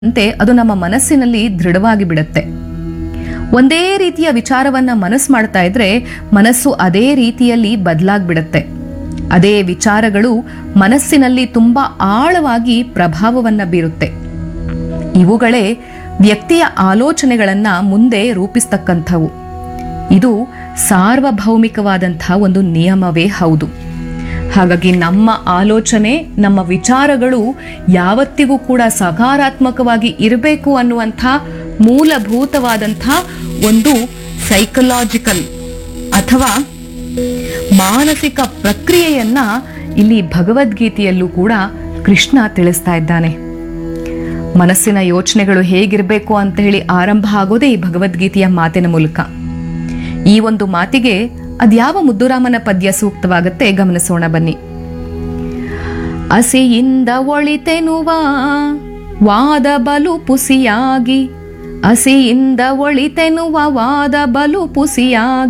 ಅಂತೆ ಅದು ನಮ್ಮ ಮನಸ್ಸಿನಲ್ಲಿ ದೃಢವಾಗಿ ಬಿಡುತ್ತೆ ಒಂದೇ ರೀತಿಯ ವಿಚಾರವನ್ನ ಮನಸ್ಸು ಮಾಡ್ತಾ ಇದ್ರೆ ಮನಸ್ಸು ಅದೇ ರೀತಿಯಲ್ಲಿ ಬದಲಾಗ್ಬಿಡುತ್ತೆ ಅದೇ ವಿಚಾರಗಳು ಮನಸ್ಸಿನಲ್ಲಿ ತುಂಬಾ ಆಳವಾಗಿ ಪ್ರಭಾವವನ್ನ ಬೀರುತ್ತೆ ಇವುಗಳೇ ವ್ಯಕ್ತಿಯ ಆಲೋಚನೆಗಳನ್ನ ಮುಂದೆ ರೂಪಿಸ್ತಕ್ಕಂಥವು ಇದು ಸಾರ್ವಭೌಮಿಕವಾದಂತಹ ಒಂದು ನಿಯಮವೇ ಹೌದು ಹಾಗಾಗಿ ನಮ್ಮ ಆಲೋಚನೆ ನಮ್ಮ ವಿಚಾರಗಳು ಯಾವತ್ತಿಗೂ ಕೂಡ ಸಕಾರಾತ್ಮಕವಾಗಿ ಇರಬೇಕು ಅನ್ನುವಂಥ ಮೂಲಭೂತವಾದಂಥ ಒಂದು ಸೈಕಲಾಜಿಕಲ್ ಅಥವಾ ಮಾನಸಿಕ ಪ್ರಕ್ರಿಯೆಯನ್ನ ಇಲ್ಲಿ ಭಗವದ್ಗೀತೆಯಲ್ಲೂ ಕೂಡ ಕೃಷ್ಣ ತಿಳಿಸ್ತಾ ಇದ್ದಾನೆ ಮನಸ್ಸಿನ ಯೋಚನೆಗಳು ಹೇಗಿರಬೇಕು ಅಂತ ಹೇಳಿ ಆರಂಭ ಆಗೋದೇ ಈ ಭಗವದ್ಗೀತೆಯ ಮಾತಿನ ಮೂಲಕ ಈ ಒಂದು ಮಾತಿಗೆ ಅದ್ಯಾವ ಮುದ್ದುರಾಮನ ಪದ್ಯ ಸೂಕ್ತವಾಗತ್ತೆ ಗಮನಿಸೋಣ ಬನ್ನಿ ಅಸಿಯಿಂದ ಒಳಿತೆನುವ ವಾದ ಬಲು ಪುಸಿಯಾಗಿ ಅಸಿಯಿಂದ ಒಳಿತೆನುವ ವಾದ ಬಲು ಪುಸಿಯಾಗಿ